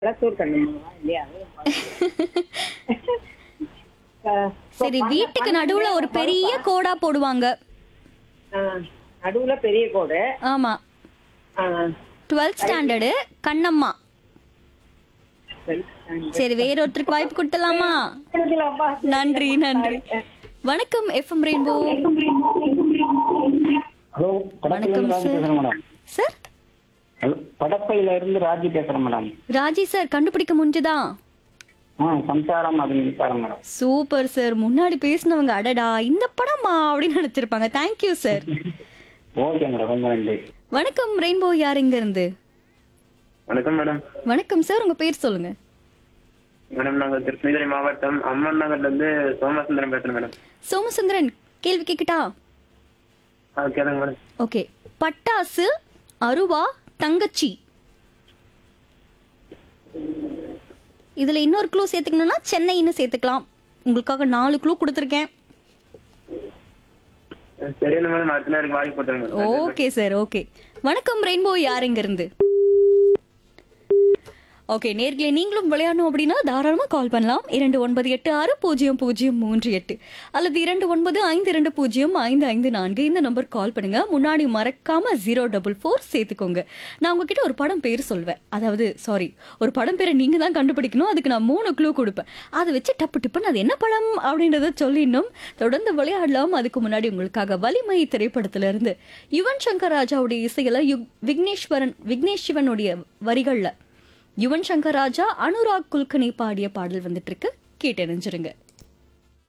குளத்தூர் கண்ணம்மாவா இல்லையா அஹ், சரி வீட்டுக்கு நடுவுல ஒரு பெரிய கோடா போடுவாங்க அஹ், நடுவுல பெரிய கோடு ஆமா அஹ், டுவெல்த் ஸ்டாண்டர்டு கண்ணம்மா சரி. சரி வேற ஒருத்தருக்கு வாய்ப்பு கொடுத்தலாமா கொடுக்கலாமா? நன்றி நன்றி வணக்கம் எஃப்எம் ரெயின்போ ஹலோ வணக்கம் படப்பையில இருந்து ராஜி சார். பேசுறேன் மேடம் சார் ஹலோ படப்பையில இருந்து ராஜி பேசுறேன் மேடம் ராஜி சார் கண்டுபிடிக்க முடிஞ்சுதா ஆ சம்சாரம் அது மின்சாரம் மேடம் சூப்பர் சார் முன்னாடி பேசினவங்க அடடா இந்த படமா அப்படின்னு நினைச்சிருப்பாங்க தேங்க்யூ சார் ஓகே மேடம் ரொம்ப நன்றி வணக்கம் ரெயின்போ யார் இங்க இருந்து வணக்கம் மேடம் வணக்கம் சார் உங்க பேர் சொல்லுங்க மேடம் நாங்க கிருஷ்ணகிரி மாவட்டம் அம்மன் நகர்ல இருந்து சோமசுந்தரம் பேசுறேன் மேடம் சோமசுந்தரன் கேள்வி கேக்கட்டா ஆ கேளுங்க மேடம் ஓகே பட்டாசு அருவா தங்கச்சி இதுல இன்னொரு க்ளூ சேர்த்துக்கணும்னா சென்னைன்னு சேர்த்துக்கலாம் உங்களுக்காக நாலு க்ளூ கொடுத்துருக்கேன் சரியான மேடம் அடுத்த நேரம் வாங்கி போட்டுருங்க மேடம் ஓகே சார் ஓகே வணக்கம் ரெயின்போ யார் இங்க இருந்து ஓகே நேர்களே நீங்களும் விளையாடணும் அப்படின்னா தாராளமாக கால் பண்ணலாம் இரண்டு ஒன்பது எட்டு ஆறு பூஜ்ஜியம் பூஜ்ஜியம் மூன்று எட்டு அல்லது இரண்டு ஒன்பது ஐந்து இரண்டு பூஜ்ஜியம் ஐந்து ஐந்து நான்கு இந்த நம்பர் கால் பண்ணுங்க முன்னாடி மறக்காம ஜீரோ டபுள் ஃபோர் சேர்த்துக்கோங்க நான் உங்ககிட்ட ஒரு படம் பேர் சொல்வேன் அதாவது சாரி ஒரு படம் பேரை நீங்க தான் கண்டுபிடிக்கணும் அதுக்கு நான் மூணு க்ளூ கொடுப்பேன் அதை வச்சு டப்பு டப்புன்னு அது என்ன படம் அப்படின்றத சொல்லிடணும் தொடர்ந்து விளையாடலாம் அதுக்கு முன்னாடி உங்களுக்காக வலிமை திரைப்படத்துல இருந்து யுவன் சங்கர் ராஜாவுடைய இசையில யுக் விக்னேஸ்வரன் விக்னேஷ் சிவனுடைய வரிகள்ல யுவன் சங்கர் ராஜா அனுராக் குல்கர்னி பாடிய பாடல் வந்துட்டு இருக்கு கேட்டு நினைச்சிருங்க